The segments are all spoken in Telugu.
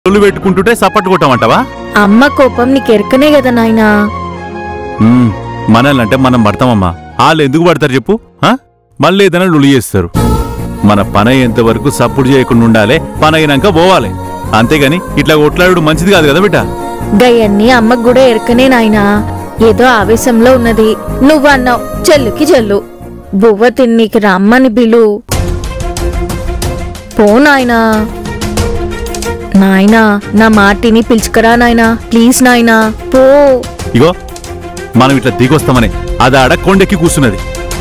ఒళ్ళు పెట్టుకుంటుంటే సపట్టు కొట్టమంటావా అమ్మ కోపం నీకెరకనే కదా నాయనా మ్మ్. మనల్నంటే మనం పడతామమ్మా వాళ్ళు ఎందుకు పడతారు చెప్పు ఆ? మళ్ళీ ఏదైనా లులి చేస్తారు మన పని అయ్యేంత వరకు సపోర్ట్ చేయకుండా ఉండాలి పని అయినాక పోవాలి అంతేగాని ఇట్లా కొట్లాడు మంచిది కాదు కదా బిడ్డ గయన్ని అమ్మకు కూడా ఎరకనే నాయనా ఏదో ఆవేశంలో ఉన్నది నువ్వు అన్నావు చెల్లుకి చెల్లు బువ్వ తిన్నీకి రమ్మని బిలు పో నాయనా నాయనా నా మాటిని పిలుచుకరా నాయనా ప్లీజ్ నాయనా పో ఇగో మనం ఇట్లా దిగొస్తామని అది ఆడ కొండెక్కి కూర్చున్నది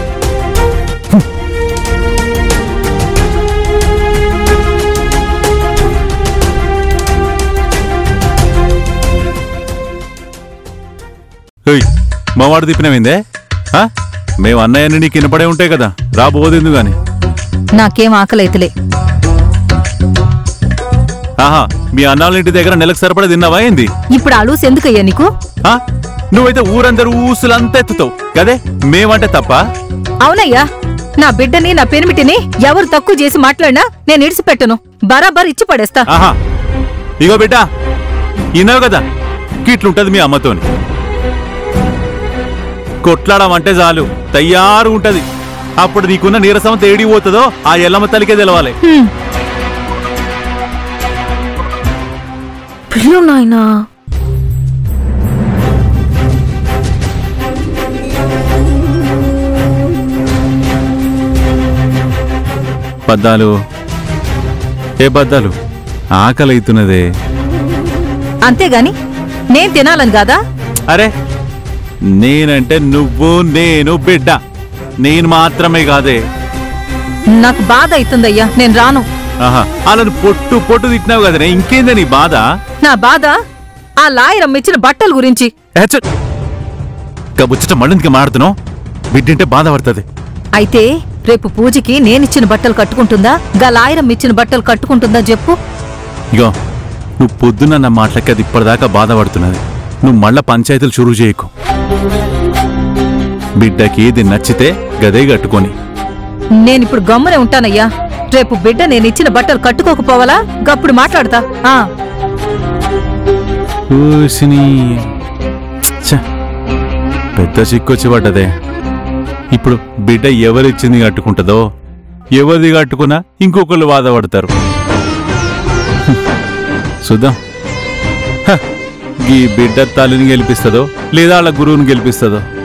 ఏయ్, మావాడు తిప్పినవిందే ఆ? మేము అన్నయ్యని నీకు వినపడే ఉంటాయి కదా రాబోదేందు గాని నాకేం ఆకలైతలే ఆహా మీ అన్నాళ్ళ ఇంటి దగ్గర నెలకు సరిపడా తిన్నావా ఏంది ఇప్పుడు అలూస్ ఎందుకయ్యా నీకు ఆ? నువ్వైతే ఊరందరూ ఊసులంతా ఎత్తుతావు కదే మేమంటే తప్ప అవునయ్యా నా బిడ్డని నా పెనిమిటిని ఎవరు తక్కువ చేసి మాట్లాడినా నేను ఇడిచిపెట్టను బరాబర్ ఇచ్చి పడేస్తా ఆహా ఇగో బిడ్డ ఇన్నావు కదా గిట్లుంటది మీ అమ్మతోని కొట్లాడమంటే చాలు తయారు ఉంటది అప్పుడు నీకున్న నీరసం తేడి పోతుందో ఆ ఎల్లమ్మ తల్లికే తెలవాలి హ్మ్. పిల్లు నాయనా బద్దాలు ఏ బద్దాలు ఆకలి అవుతున్నదే అంతేగాని నేను తినాలని కాదా అరే నేనంటే నువ్వు నేను బిడ్డ నేను మాత్రమే కాదే నాకు బాధ అవుతుందయ్యా నేను రాను ఆహా అలాను పొట్టు పొట్టు తిట్టినావు కదనే ఇంకేందే నీ బాధ నా బాధ ఆ లాయరమ్మ ఇచ్చిన బట్టల గురించి హెచ్చ ముచ్చట మళ్ళీందుకే మాడుతున్నావు బిడ్డంటే బాధపడుతుంది అయితే రేపు పూజకి నేనిచ్చిన బట్టలు కట్టుకుంటుందా గా లాయరమ్మ ఇచ్చిన బట్టలు కట్టుకుంటుందా చెప్పు ఇగో నువ్వు పొద్దున్న నా మాటలకి అది ఇప్పటిదాకా బాధపడుతున్నది నువ్వు మళ్ళా పంచాయతీలు చురువు చేయకు బిడ్డకి ఇది నచ్చితే గదే కట్టుకొని నేనిప్పుడు గమ్మునే ఉంటానయ్యా రేపు బిడ్డ నేను ఇచ్చిన బట్టలు కట్టుకోకపోవాలా గప్పుడు మాట్లాడతా ఆ ఊసిని ఛ, పెద్ద చిక్కొచ్చి పడ్డదే ఇప్పుడు బిడ్డ ఎవరిచ్చింది కట్టుకుంటుందో ఎవరిది కట్టుకున్నా ఇంకొకళ్ళు బాధపడతారు హ్మ్. చూద్దాం హ, ఈ బిడ్డ తల్లిని గెలిపిస్తుందో లేదా వాళ్ళ గురువుని గెలిపిస్తుందో